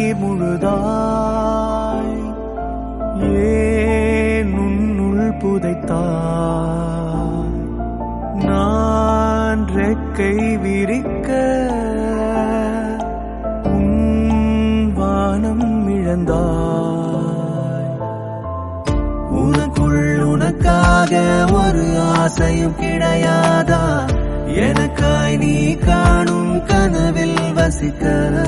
கண்ணீர் முழுதாய் ஏன் உன்னுள் புதைத்தாய் நான் ரெக்கை விரிக்க உன் வானம் இழந்தாய் உனக்குள் உனக்காக ஒரு ஆசையும் கிடையாதா எனக்காய் நீ காணும் கனவில் வசிக்க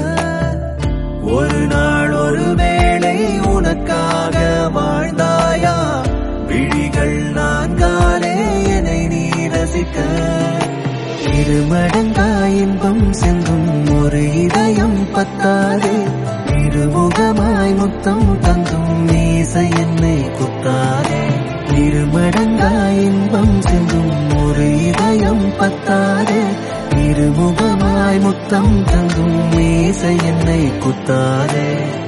ஒரு நாள் ஒரு வேளை உனக்காக வாழ்ந்தாயா விழிகள் நான்காலே என்னை நீ ரசிக்க இரு மடங்காய் இன்பம் சென்றும் ஒரு இதயம் பத்தாதே இருமுகமாய் முத்தம் தந்தும் மீசை என்னை குத்தாதே இருமடங்காய் இன்பம் சென்றும் ஒரு இதயம் பத்தாதே இருமுகமாய் முத்தம் தந்தும் மீசை என்னை குத்தாதே